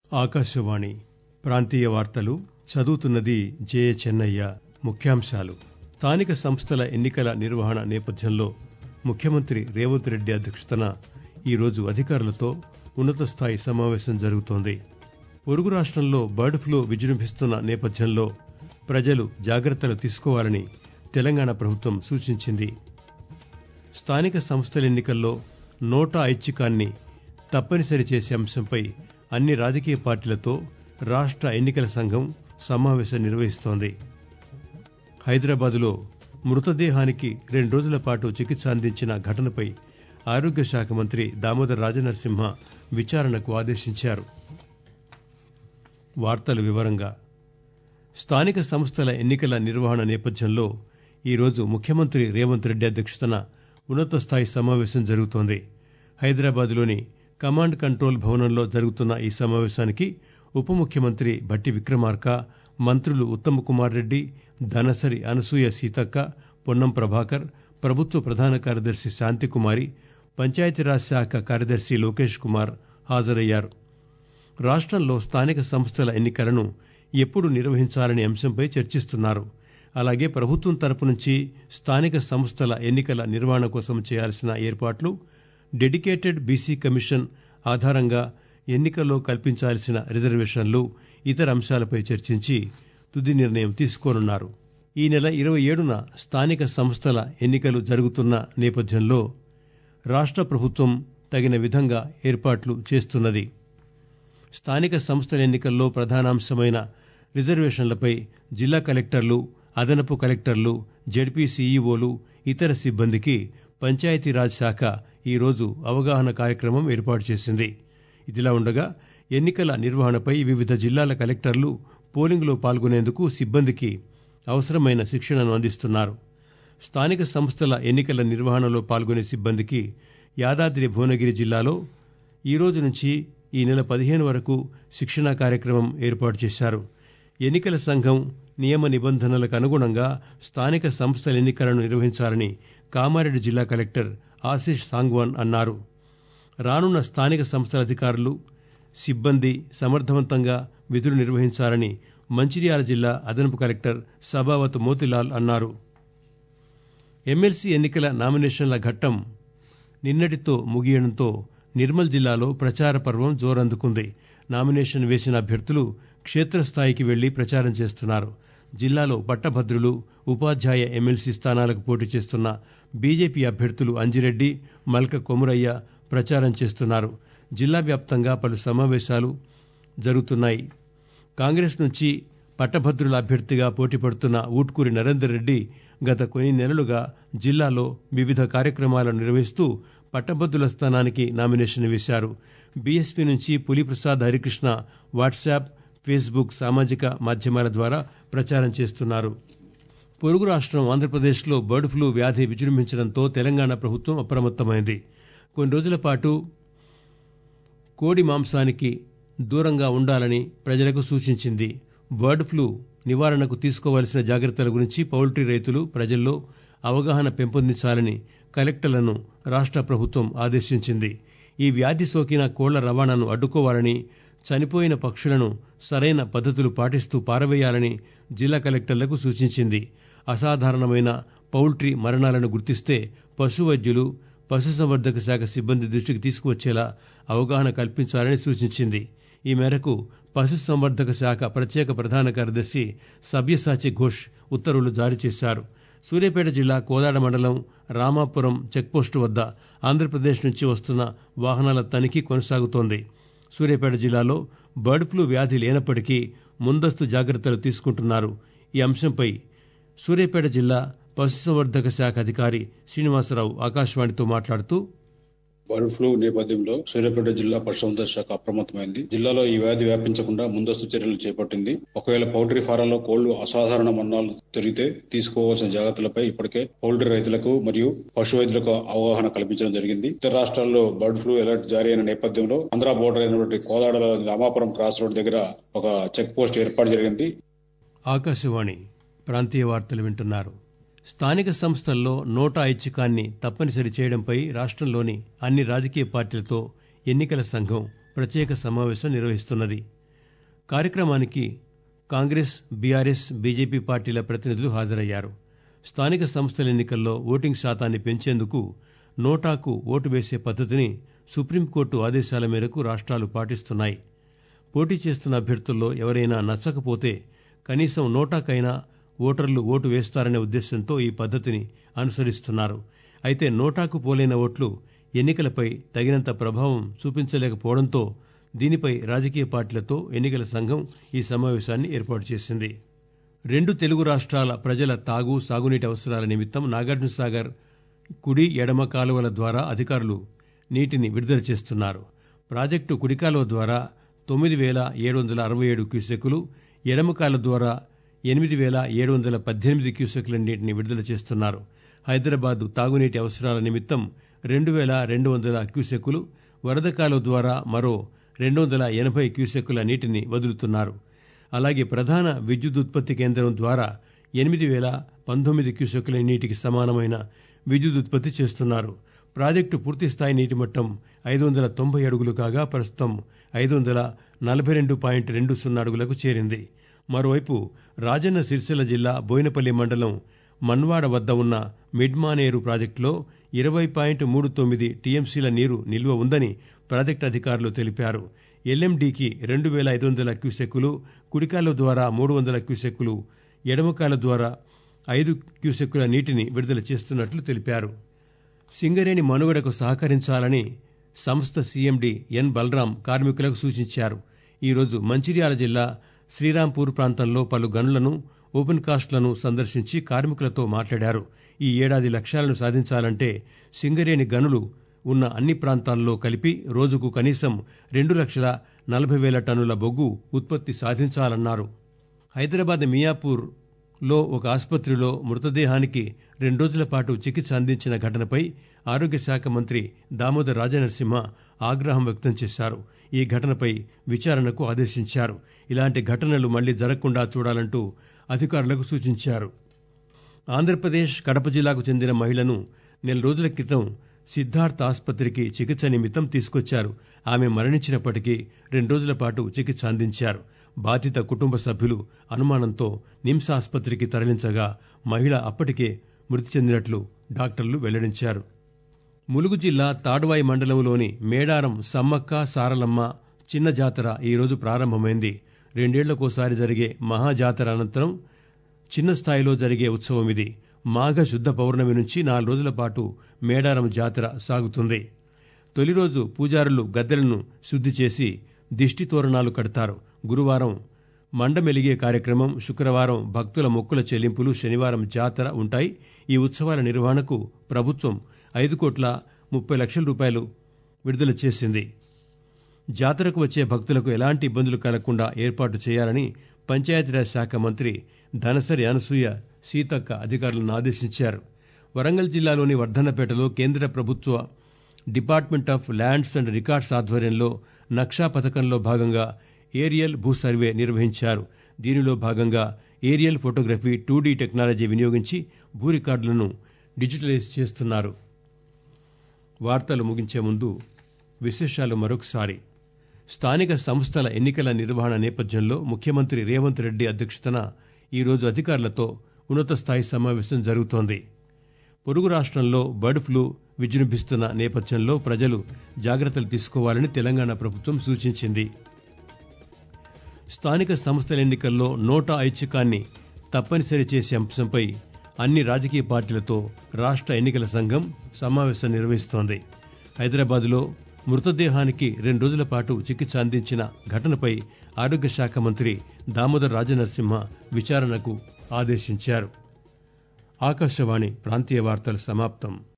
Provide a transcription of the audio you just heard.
ఆకాశవాణి ప్రాంతీయ వార్తలు చదువుతున్నది జే చెన్నయ్య ముఖ్యాంశాలు స్థానిక సంస్థల ఎన్నికల నిర్వహణ నేపథ్యంలో ముఖ్యమంత్రి రేవంత్ రెడ్డి అధ్యక్షతన ఈరోజు అధికారులతో ఉన్నత స్థాయి సమావేశం జరుగుతోంది పొరుగు రాష్టంలో బర్డ్ ఫ్లూ విజృంభిస్తున్న నేపథ్యంలో ప్రజలు జాగ్రత్తలు తీసుకోవాలని తెలంగాణ ప్రభుత్వం సూచించింది స్థానిక సంస్థల ఎన్నికల్లో నోటా ఐచ్ఛికాన్ని తప్పనిసరి చేసే అంశంపై అన్ని రాజకీయ పార్టీలతో రాష్ట ఎన్నికల సంఘం సమావేశం నిర్వహిస్తోంది హైదరాబాదులో మృతదేహానికి రెండు రోజుల పాటు చికిత్స అందించిన ఘటనపై ఆరోగ్య శాఖ మంత్రి దామోదర్ రాజనరసింహ విచారణకు ఆదేశించారు వార్తల వివరంగా స్థానిక సంస్థల ఎన్నికల నిర్వహణ నేపథ్యంలో ఈరోజు ముఖ్యమంత్రి రేవంత్ రెడ్డి అధ్యక్షతన ఉన్నత స్థాయి సమావేశం జరుగుతోంది హైదరాబాద్లోని కమాండ్ కంట్రోల్ భవనంలో జరుగుతున్న ఈ సమావేశానికి ఉప ముఖ్యమంత్రి భట్టి విక్రమార్క మంత్రులు ఉత్తమ్ కుమార్ రెడ్డి ధనసరి అనసూయ సీతక్క పొన్నం ప్రభాకర్ ప్రభుత్వ ప్రధాన కార్యదర్శి శాంతికుమారి పంచాయతీరాజ్ శాఖ కార్యదర్శి లోకేష్ కుమార్ హాజరయ్యారు రాష్టంలో స్థానిక సంస్థల ఎన్నికలను ఎప్పుడు నిర్వహించాలనే అంశంపై చర్చిస్తున్నారు అలాగే ప్రభుత్వం తరపు నుంచి స్థానిక సంస్థల ఎన్నికల నిర్వహణ కోసం చేయాల్సిన ఏర్పాట్లు డెడికేటెడ్ బీసీ కమిషన్ ఆధారంగా ఎన్నికల్లో కల్పించాల్సిన రిజర్వేషన్లు ఇతర అంశాలపై చర్చించి తుది నిర్ణయం తీసుకోనున్నారు ఈ నెల ఇరవై ఏడున స్థానిక సంస్థల ఎన్నికలు జరుగుతున్న నేపథ్యంలో రాష్ట ప్రభుత్వం తగిన విధంగా ఏర్పాట్లు చేస్తున్నది స్థానిక సంస్థల ఎన్నికల్లో ప్రధానాంశమైన రిజర్వేషన్లపై జిల్లా కలెక్టర్లు అదనపు కలెక్టర్లు జడ్పీ సీఈఓలు ఇతర సిబ్బందికి పంచాయతీరాజ్ శాఖ ఈరోజు అవగాహన కార్యక్రమం ఏర్పాటు చేసింది ఇదిలా ఉండగా ఎన్నికల నిర్వహణపై వివిధ జిల్లాల కలెక్టర్లు పోలింగ్లో పాల్గొనేందుకు సిబ్బందికి అవసరమైన శిక్షణను అందిస్తున్నారు స్థానిక సంస్థల ఎన్నికల నిర్వహణలో పాల్గొనే సిబ్బందికి యాదాద్రి భువనగిరి జిల్లాలో ఈ రోజు నుంచి ఈ నెల పదిహేను వరకు శిక్షణా కార్యక్రమం ఏర్పాటు చేశారు ఎన్నికల సంఘం నియమ నిబంధనలకు అనుగుణంగా స్థానిక సంస్థల ఎన్నికలను నిర్వహించాలని కామారెడ్డి జిల్లా కలెక్టర్ ఆశిష్ సాంగ్వాన్ అన్నారు రానున్న స్థానిక సంస్థల అధికారులు సిబ్బంది సమర్థవంతంగా విధులు నిర్వహించాలని మంచిర్యాల జిల్లా అదనపు కలెక్టర్ సబావత్ మోతిలాల్ అన్నారు ఎమ్మెల్సీ ఎన్నికల నామినేషన్ల ఘట్టం నిన్నటితో ముగియడంతో నిర్మల్ జిల్లాలో ప్రచార పర్వం జోరందుకుంది నామినేషన్ వేసిన అభ్యర్థులు క్షేత్రస్థాయికి వెళ్లి ప్రచారం చేస్తున్నారు జిల్లాలో పట్టభద్రులు ఉపాధ్యాయ ఎమ్మెల్సీ స్థానాలకు పోటీ చేస్తున్న బీజేపీ అభ్యర్థులు అంజిరెడ్డి మల్క కొమురయ్య ప్రచారం చేస్తున్నారు జిల్లా వ్యాప్తంగా పలు సమావేశాలు జరుగుతున్నాయి కాంగ్రెస్ నుంచి పట్టభద్రుల అభ్యర్థిగా పోటీ పడుతున్న ఊట్కూరి నరేందర్ రెడ్డి గత కొన్ని నెలలుగా జిల్లాలో వివిధ కార్యక్రమాలను నిర్వహిస్తూ పట్టభద్రుల స్థానానికి నామినేషన్ వేశారు బీఎస్పీ నుంచి పులిప్రసాద్ హరికృష్ణ వాట్సాప్ ఫేస్బుక్ సామాజిక మాధ్యమాల ద్వారా ప్రచారం చేస్తున్నారు పొరుగు రాష్టం ఆంధ్రప్రదేశ్లో బర్డ్ ఫ్లూ వ్యాధి విజృంభించడంతో తెలంగాణ ప్రభుత్వం అప్రమత్తమైంది కొన్ని రోజుల పాటు కోడి మాంసానికి దూరంగా ఉండాలని ప్రజలకు సూచించింది బర్డ్ ఫ్లూ నివారణకు తీసుకోవాల్సిన జాగ్రత్తల గురించి పౌల్ట్రీ రైతులు ప్రజల్లో అవగాహన పెంపొందించాలని కలెక్టర్లను రాష్ట ప్రభుత్వం ఆదేశించింది ఈ వ్యాధి సోకిన కోళ్ల రవాణాను అడ్డుకోవాలని చనిపోయిన పక్షులను సరైన పద్దతులు పాటిస్తూ పారవేయాలని జిల్లా కలెక్టర్లకు సూచించింది అసాధారణమైన పౌల్ట్రీ మరణాలను గుర్తిస్తే పశు వైద్యులు పశుసంవర్ధక శాఖ సిబ్బంది దృష్టికి తీసుకువచ్చేలా అవగాహన కల్పించాలని సూచించింది ఈ మేరకు పశుసంవర్ధక శాఖ ప్రత్యేక ప్రధాన కార్యదర్శి సబ్యసాచి ఘోష్ ఉత్తర్వులు జారీ చేశారు సూర్యాపేట జిల్లా కోదాడ మండలం రామాపురం చెక్పోస్టు వద్ద ఆంధ్రప్రదేశ్ నుంచి వస్తున్న వాహనాల తనిఖీ కొనసాగుతోంది సూర్యాపేట జిల్లాలో బర్డ్ ఫ్లూ వ్యాధి లేనప్పటికీ ముందస్తు జాగ్రత్తలు తీసుకుంటున్నారు ఈ అంశంపై సూర్యాపేట జిల్లా పశుసంవర్ధక శాఖ అధికారి శ్రీనివాసరావు ఆకాశవాణితో మాట్లాడుతూ బర్డ్ ఫ్లూ నేపథ్యంలో సూర్యాపేట జిల్లా పశుసంవర్ధక శాఖ అప్రమత్తమైంది జిల్లాలో ఈ వ్యాధి వ్యాపించకుండా ముందస్తు చర్యలు చేపట్టింది ఒకవేళ పౌల్ట్రీ ఫారాల్లో కోళ్లు అసాధారణ మరణాలు జరిగితే తీసుకోవాల్సిన జాగ్రత్తలపై ఇప్పటికే పౌల్ట్రీ రైతులకు మరియు పశు వైద్యులకు అవగాహన కల్పించడం జరిగింది ఇతర రాష్ట్రాల్లో బర్డ్ ఫ్లూ అలర్ట్ జారీ అయిన నేపథ్యంలో ఆంధ్ర బోర్డర్ అయినటువంటి కోదాడ రామాపురం క్రాస్ రోడ్ దగ్గర ఒక చెక్ పోస్ట్ ఏర్పాటు జరిగింది ఆకాశవాణి ప్రాంతీయ వార్తలు వింటున్నారు స్థానిక సంస్థల్లో నోటా ఐచ్ఛికాన్ని తప్పనిసరి చేయడంపై రాష్టంలోని అన్ని రాజకీయ పార్టీలతో ఎన్నికల సంఘం ప్రత్యేక సమావేశం నిర్వహిస్తున్నది కార్యక్రమానికి కాంగ్రెస్ బీఆర్ఎస్ బీజేపీ పార్టీల ప్రతినిధులు హాజరయ్యారు స్థానిక సంస్థల ఎన్నికల్లో ఓటింగ్ శాతాన్ని పెంచేందుకు నోటాకు ఓటు వేసే పద్దతిని సుప్రీంకోర్టు ఆదేశాల మేరకు రాష్ట్రాలు పాటిస్తున్నాయి పోటీ చేస్తున్న అభ్యర్థుల్లో ఎవరైనా నచ్చకపోతే కనీసం నోటాకైనా ఓటర్లు ఓటు వేస్తారనే ఉద్దేశంతో ఈ పద్దతిని అనుసరిస్తున్నారు అయితే నోటాకు పోలైన ఓట్లు ఎన్నికలపై తగినంత ప్రభావం చూపించలేకపోవడంతో దీనిపై రాజకీయ పార్టీలతో ఎన్నికల సంఘం ఈ సమావేశాన్ని ఏర్పాటు చేసింది రెండు తెలుగు రాష్ట్రాల ప్రజల తాగు సాగునీటి అవసరాల నిమిత్తం నాగార్జున సాగర్ కుడి ఎడమ కాలువల ద్వారా అధికారులు నీటిని విడుదల చేస్తున్నారు ప్రాజెక్టు కుడి కాలువ ద్వారా తొమ్మిది వేల ఏడు వందల అరవై ఏడు క్యూసెక్కులు ఎడమ కాలువ ద్వారా ఎనిమిది వేల ఏడు వందల పద్దెనిమిది క్యూసెక్కుల నీటిని విడుదల చేస్తున్నారు హైదరాబాద్ తాగునీటి అవసరాల నిమిత్తం రెండు వేల రెండు వందల క్యూసెక్కులు వరద కాలువ ద్వారా మరో రెండు వందల ఎనభై క్యూసెక్కుల నీటిని వదులుతున్నారు అలాగే ప్రధాన విద్యుత్ ఉత్పత్తి కేంద్రం ద్వారా ఎనిమిది వేల పంతొమ్మిది క్యూసెక్కుల నీటికి సమానమైన విద్యుత్ ఉత్పత్తి చేస్తున్నారు ప్రాజెక్టు పూర్తిస్థాయి నీటి మట్టం ఐదు వందల తొంభై అడుగులు కాగా ప్రస్తుతం ఐదు వందల నలభై రెండు పాయింట్ రెండు సున్నా అడుగులకు చేరింది మరోవైపు రాజన్న సిరిసిల్ల జిల్లా బోయినపల్లి మండలం మన్వాడ వద్ద ఉన్న మిడ్మానేరు ప్రాజెక్టులో ఇరవై పాయింట్ మూడు తొమ్మిది టీఎంసీల నీరు నిల్వ ఉందని ప్రాజెక్టు అధికారులు తెలిపారు ఎల్ఎండికి రెండు వేల ఐదు వందల క్యూసెక్కులు కుడికాల ద్వారా మూడు వందల క్యూసెక్కులు ఎడమకాల ద్వారా ఐదు క్యూసెక్కుల నీటిని విడుదల చేస్తున్నట్లు తెలిపారు సింగరేణి మనుగడకు సహకరించాలని సంస్థ సీఎండీ ఎన్ బలరాం కార్మికులకు సూచించారు ఈరోజు మంచిర్యాల జిల్లా శ్రీరాంపూర్ ప్రాంతంలో పలు గనులను ఓపెన్ కాస్ట్లను సందర్శించి కార్మికులతో మాట్లాడారు ఈ ఏడాది లక్ష్యాలను సాధించాలంటే సింగరేణి గనులు ఉన్న అన్ని ప్రాంతాల్లో కలిపి రోజుకు కనీసం రెండు లక్షల నలభై వేల టన్నుల బొగ్గు ఉత్పత్తి సాధించాలన్నారు హైదరాబాద్ మియాపూర్ లో ఒక ఆసుపత్రిలో మృతదేహానికి రెండు రోజుల పాటు చికిత్స అందించిన ఘటనపై ఆరోగ్య శాఖ మంత్రి దామోదర్ రాజనరసింహ ఆగ్రహం వ్యక్తం చేశారు ఈ ఘటనపై విచారణకు ఆదేశించారు ఇలాంటి ఘటనలు మళ్లీ జరగకుండా చూడాలంటూ అధికారులకు సూచించారు ఆంధ్రప్రదేశ్ కడప జిల్లాకు చెందిన మహిళను నెల రోజుల క్రితం సిద్ధార్థ్ ఆసుపత్రికి చికిత్స నిమిత్తం తీసుకొచ్చారు ఆమె మరణించినప్పటికీ రెండు రోజుల పాటు చికిత్స అందించారు బాధిత కుటుంబ సభ్యులు అనుమానంతో నిమ్స్ ఆసుపత్రికి తరలించగా మహిళ అప్పటికే మృతి చెందినట్లు డాక్టర్లు వెల్లడించారు ములుగు జిల్లా తాడువాయి మండలంలోని మేడారం సమ్మక్క సారలమ్మ చిన్న జాతర ఈరోజు ప్రారంభమైంది రెండేళ్లకోసారి జరిగే మహాజాతర అనంతరం చిన్న స్థాయిలో జరిగే ఉత్సవం ఇది మాఘ శుద్ధ పౌర్ణమి నుంచి నాలుగు రోజుల పాటు మేడారం జాతర సాగుతుంది తొలి రోజు పూజారులు గద్దెలను శుద్ధి చేసి దిష్టి తోరణాలు కడతారు గురువారం మండమెలిగే కార్యక్రమం శుక్రవారం భక్తుల మొక్కుల చెల్లింపులు శనివారం జాతర ఉంటాయి ఈ ఉత్సవాల నిర్వహణకు ప్రభుత్వం ఐదు కోట్ల ముప్పై లక్షల రూపాయలు విడుదల చేసింది జాతరకు వచ్చే భక్తులకు ఎలాంటి ఇబ్బందులు కలగకుండా ఏర్పాటు చేయాలని పంచాయతీరాజ్ శాఖ మంత్రి ధనసరి అనసూయ సీతక్క అధికారులను ఆదేశించారు వరంగల్ జిల్లాలోని వర్ధన్నపేటలో కేంద్ర ప్రభుత్వ department of lands and records ఆధ్వర్యంలో నక్షా పథకంలో భాగంగా ఏరియల్ భూ సర్వే నిర్వహించారు దీనిలో భాగంగా aerial photography two D technology వినియోగించి భూ రికార్డులను డిజిటలైజ్ చేస్తున్నారు వార్తలు ముగించే ముందు విశేషాలు మరొకసారి స్థానిక సంస్థల ఎన్నికల నిర్వహణ నేపథ్యంలో ముఖ్యమంత్రి రేవంత్ రెడ్డి అధ్యక్షతన ఈరోజు అధికారులతో ఉన్నత స్థాయి సమావేశం జరుగుతోంది పొరుగు రాష్ట్రంలో బర్డ్ ఫ్లూ విజృంభిస్తున్న నేపథ్యంలో ప్రజలు జాగ్రత్తలు తీసుకోవాలని తెలంగాణ ప్రభుత్వం సూచించింది స్థానిక సంస్థల ఎన్నికల్లో నోటా ఐచ్ఛికాన్ని తప్పనిసరి చేసే అంశంపై అన్ని రాజకీయ పార్టీలతో రాష్ట్ర ఎన్నికల సంఘం సమావేశం నిర్వహిస్తోంది హైదరాబాద్లో మృతదేహానికి రెండు రోజుల పాటు చికిత్స అందించిన ఘటనపై ఆరోగ్య శాఖ మంత్రి దామోదర్ రాజనరసింహ విచారణకు ఆదేశించారు ఆకాశవాణి ప్రాంతీయ వార్తలు సమాప్తం